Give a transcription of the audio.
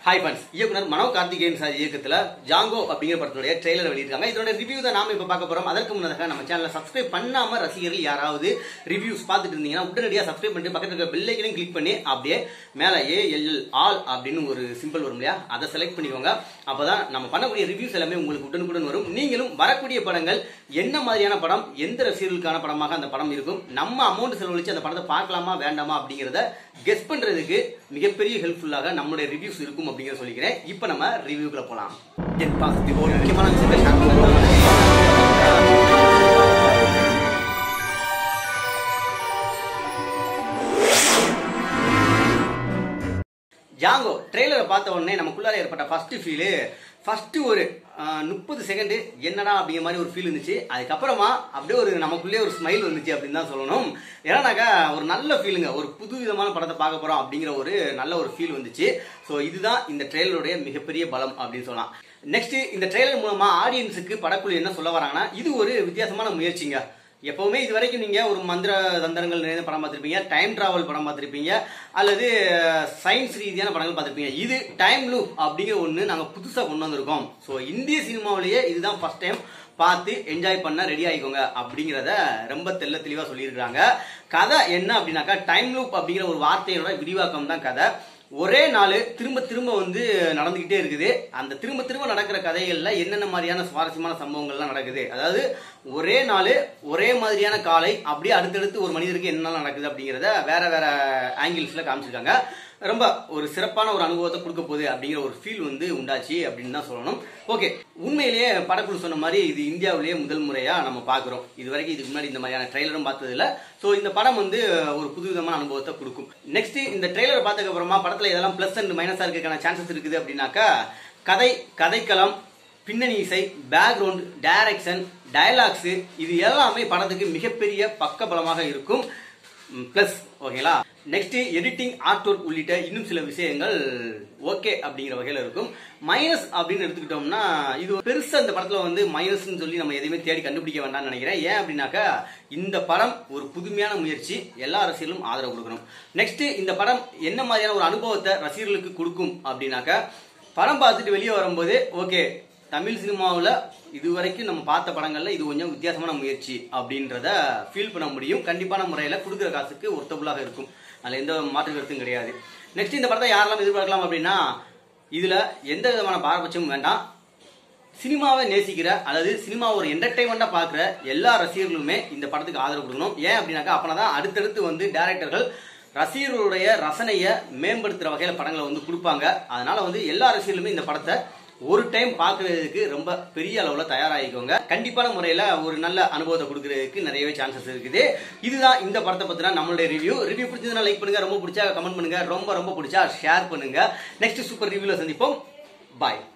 hi fans இயக்குனர் Mano Karthikeyan sir இயக்கத்துல ஜாங்கோ அப்படிங்கிற படத்துடைய ட்ரெய்லர் வெளியிருக்காங்க இதோட ரிவ்யூ தான் நாம இப்ப பார்க்க போறோம் அதற்கு முன்னதாக நம்ம சேனலை சப்ஸ்கிரைப் பண்ணாம ரசிகர்கள் யாராவது ரிவ்யூஸ் பார்த்துட்டு இருந்தீங்கன்னா உடனடியா சப்ஸ்கிரைப் பண்ணிட்டு பக்கத்துல இருக்க பெல் ஐக்கனையும் கிளிக் பண்ணி அப்படியே மேல ஏ எல் ஆல் அப்படின்னு ஒரு சிம்பிள் வரும் இல்லையா அதை செலக்ட் பண்ணிக்கோங்க அப்பதான் நம்ம பண்ணக்கூடிய ரிவ்யூஸ் எல்லாமே உங்களுக்கு உடனுக்குடன் வரும் நீங்களும் வரக்கூடிய படங்கள் என்ன மாதிரியான படம் எந்த ரசிகர்களுக்கான படமாக அந்த படம் இருக்கும் நம்ம அமௌண்ட் செலவழிச்சு அந்த படத்தை பார்க்கலாமா வேண்டாமா அப்படிங்கறத கெஸ் பண்றதுக்கு மிகப்பெரிய ஹெல்ப்ஃபுல்லாக நம்மளுடைய ரிவ்யூஸ் இருக்கும் அப்படிங்கறத சொல்லிக்கிறேன் இப்போ நம்ம ரிவ்யூக்குள்ள போலாம் என் பாசிட்டிவ் ஒரு முக்கியமான விஷயத்தை ஷேர் பண்ணுறேன் ஜாங்கோ ட்ரெய்லரை பார்த்த உடனே நமக்குள்ளார ஏற்பட்ட ஃபர்ஸ்ட் ஃபீலு ஃபர்ஸ்ட் ஒரு முப்பது செகண்ட் என்னடா அப்படிங்கிற மாதிரி ஒரு ஃபீல் இருந்துச்சு அதுக்கப்புறமா அப்படியே ஒரு நமக்குள்ளே ஒரு ஸ்மைல் வந்துச்சு அப்படின்னு தான் சொல்லணும் ஏன்னாக்கா ஒரு நல்ல ஃபீலுங்க ஒரு புது விதமான படத்தை பார்க்க போறோம் அப்படிங்கிற ஒரு நல்ல ஒரு ஃபீல் வந்துச்சு ஸோ இதுதான் இந்த ட்ரெய்லருடைய மிகப்பெரிய பலம் அப்படின்னு சொல்லலாம் நெக்ஸ்ட் இந்த ட்ரெய்லர் மூலமா ஆடியன்ஸுக்கு படக்குழு என்ன சொல்ல வராங்கன்னா இது ஒரு வித்தியாசமான முயற்சிங்க எப்பவுமே இது வரைக்கும் நீங்க ஒரு மந்திர தந்திரங்கள் நிறைந்த படம் பார்த்திருப்பீங்க டைம் டிராவல் படம் பார்த்திருப்பீங்க அல்லது சயின்ஸ் ரீதியான படங்கள் பார்த்திருப்பீங்க இது டைம் லூப் அப்படிங்கிற ஒன்று நாங்கள் புதுசாக கொண்டு வந்திருக்கோம் ஸோ இந்திய சினிமாவிலேயே இதுதான் ஃபர்ஸ்ட் டைம் பார்த்து என்ஜாய் பண்ண ரெடி ஆகிக்கோங்க அப்படிங்கிறத ரொம்ப தெல்ல தெளிவாக சொல்லியிருக்காங்க கதை என்ன அப்படின்னாக்கா டைம் லூப் அப்படிங்கிற ஒரு வார்த்தையோட விரிவாக்கம் தான் கதை ஒரே நாள் திரும்ப திரும்ப வந்து நடந்துகிட்டே இருக்குது அந்த திரும்ப திரும்ப நடக்கிற கதைகள்ல என்னென்ன மாதிரியான சுவாரஸ்யமான சம்பவங்கள்லாம் நடக்குது அதாவது ஒரே நாள் ஒரே மாதிரியான காலை அப்படியே அடுத்தடுத்து ஒரு மனிதருக்கு என்னெல்லாம் நடக்குது அப்படிங்கிறத வேற வேற ஆங்கிள்ஸ்ல காமிச்சிருக்காங்க ரொம்ப ஒரு சிறப்பான ஒரு அனுபவத்தை கொடுக்க போகுது அப்படிங்கிற ஒரு ஃபீல் வந்து உண்டாச்சு அப்படின்னு தான் சொல்லணும் ஓகே உண்மையிலேயே படக்குழு சொன்ன மாதிரி இது இந்தியாவிலேயே முதல் முறையா நம்ம பார்க்குறோம் இது வரைக்கும் இதுக்கு முன்னாடி இந்த மாதிரியான ட்ரெய்லரும் பார்த்தது இல்ல ஸோ இந்த படம் வந்து ஒரு புதுவிதமான அனுபவத்தை கொடுக்கும் நெக்ஸ்ட் இந்த ட்ரெய்லர் பார்த்ததுக்கு அப்புறமா படத்துல இதெல்லாம் பிளஸ் அண்ட் மைனஸா இருக்கிறதுக்கான சான்சஸ் இருக்குது அப்படின்னாக்கா கதை கதைக்களம் பின்னணி இசை பேக்ரவுண்ட் டைரக்ஷன் டயலாக்ஸ் இது எல்லாமே படத்துக்கு மிகப்பெரிய பக்கபலமாக இருக்கும் பிளஸ் ஓகேங்களா நெக்ஸ்ட் எடிட்டிங் ஆர்ட் ஒர்க் உள்ளிட்ட இன்னும் சில விஷயங்கள் ஓகே அப்படிங்கிற வகையில் இருக்கும் மைனஸ் அப்படின்னு எடுத்துக்கிட்டோம்னா இது பெருசா இந்த படத்துல வந்து மைனஸ்னு சொல்லி நம்ம எதையுமே தேடி கண்டுபிடிக்க வேண்டாம்னு நினைக்கிறேன் ஏன் அப்படின்னாக்கா இந்த படம் ஒரு புதுமையான முயற்சி எல்லா ரசிகர்களும் ஆதரவு கொடுக்கணும் நெக்ஸ்ட் இந்த படம் என்ன மாதிரியான ஒரு அனுபவத்தை ரசிகர்களுக்கு கொடுக்கும் அப்படின்னாக்கா படம் பார்த்துட்டு வெளியே வரும்போது ஓகே தமிழ் சினிமாவில் இதுவரைக்கும் நம்ம பார்த்த படங்கள்ல இது கொஞ்சம் வித்தியாசமான முயற்சி அப்படின்றத ஃபீல் பண்ண முடியும் கண்டிப்பான முறையில் கொடுக்குற காசுக்கு ஒர்த்தபுளாக இருக்கும் அதில் எந்த மாற்று கருத்தும் கிடையாது நெக்ஸ்ட் இந்த படத்தை யாரெல்லாம் எதிர்பார்க்கலாம் அப்படின்னா இதில் எந்த விதமான பாரபட்சமும் வேண்டாம் சினிமாவை நேசிக்கிற அதாவது சினிமா ஒரு என்டர்டைன்மெண்ட்டாக பார்க்குற எல்லா ரசிகர்களுமே இந்த படத்துக்கு ஆதரவு கொடுக்கணும் ஏன் அப்படின்னாக்கா அப்போனா தான் அடுத்தடுத்து வந்து டேரக்டர்கள் ரசிகர்களுடைய ரசனையை மேம்படுத்துகிற வகையில் படங்களை வந்து கொடுப்பாங்க அதனால வந்து எல்லா ரசிகர்களுமே இந்த படத்தை ஒரு டைம் பார்க்கறதுக்கு ரொம்ப பெரிய அளவில் தயாராகிக்கோங்க கண்டிப்பான முறையில் ஒரு நல்ல அனுபவத்தை கொடுக்கறதுக்கு நிறையவே சான்சஸ் இருக்குது இதுதான் இந்த படத்தை பற்றின நம்மளுடைய ரிவ்யூ ரிவ்யூ பிடிச்சதுன்னா லைக் பண்ணுங்க ரொம்ப பிடிச்சா கமெண்ட் பண்ணுங்க ரொம்ப ரொம்ப பிடிச்சா ஷேர் பண்ணுங்க நெக்ஸ்ட் சூப்பர் ரிவ்யூல சந்திப்போம் பாய்